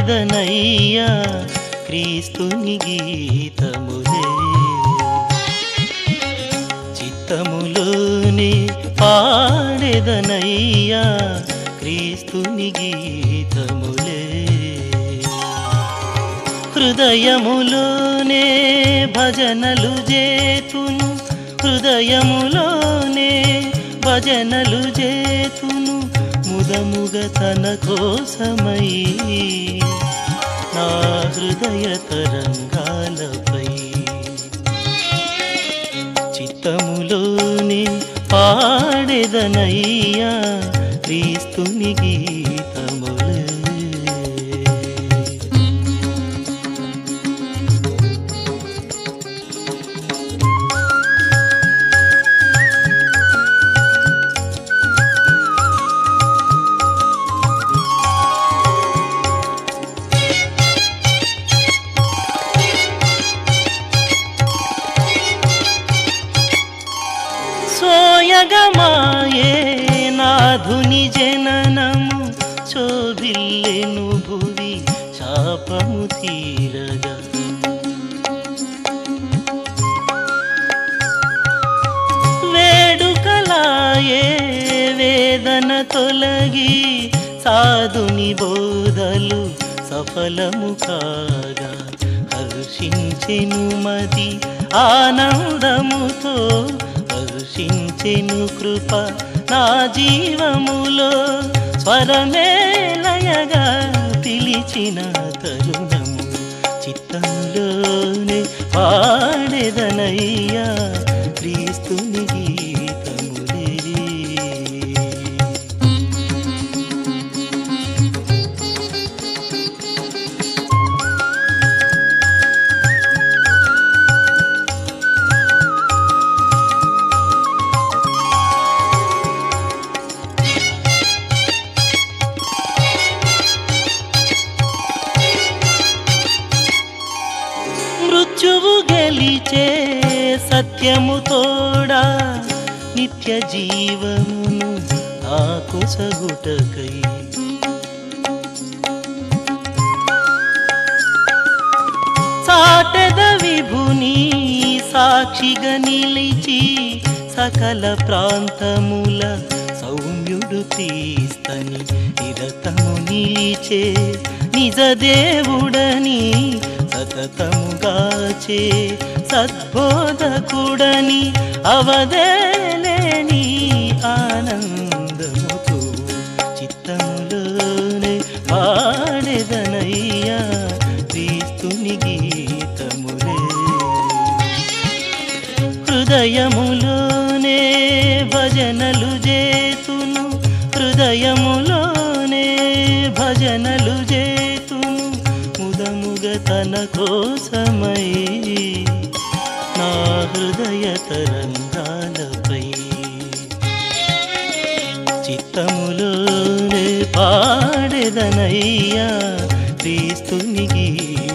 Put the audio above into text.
పాడెదనయ్యా క్రీస్తుని గీతములే చిత్తములోనే పాడెదనయ్యా క్రీస్తుని గీతములే హృదయములోనే భజనలు చేతును హృదయములోనే భజనలు చేతును ముదముగ తన కోసమై నా హృదయ తరంగాలపై చిత్తములోనే పాడెదనయ్యా క్రీస్తుని గీతములే సోయగమాయే నాధుని జననము శోభిల్లెను భువి శాపము తీరగా వేడుకలాయే వేదన తొలగి సాధుని బోధలు సఫలము కాగా హర్షించెను మది ఆనందముతో హర్షించెను కృప నా జీవములో స్వరమేలయగా పిలిచిన తరుణము చిత్తంలోనే పాడెదనయ్యా క్రీస్తుని గీతములే మృత్యువు గెలిచే సత్యము తోడా నిత్య జీవమును నాకు సగుటకై సాటెద విభుని సాక్షిగా నిలిచి సకల ప్రాంతముల సౌమ్యుడు క్రీస్తని నిరతము నిలిచే నిజ దేవుడని సతతముగాచే సద్బోధకుడని అవదేలేని ఆనందముతో చిత్తములోనే పాడెదనయ్యా క్రీస్తుని గీతములే హృదయములోనే భజనలు చేతును హృదయములోనే భజనలు చేతును ముదముగ తన కోసమై నా హృదయ తరంగాలపై చిత్తములోనే పాడెదనయ్యా క్రీస్తుని గీ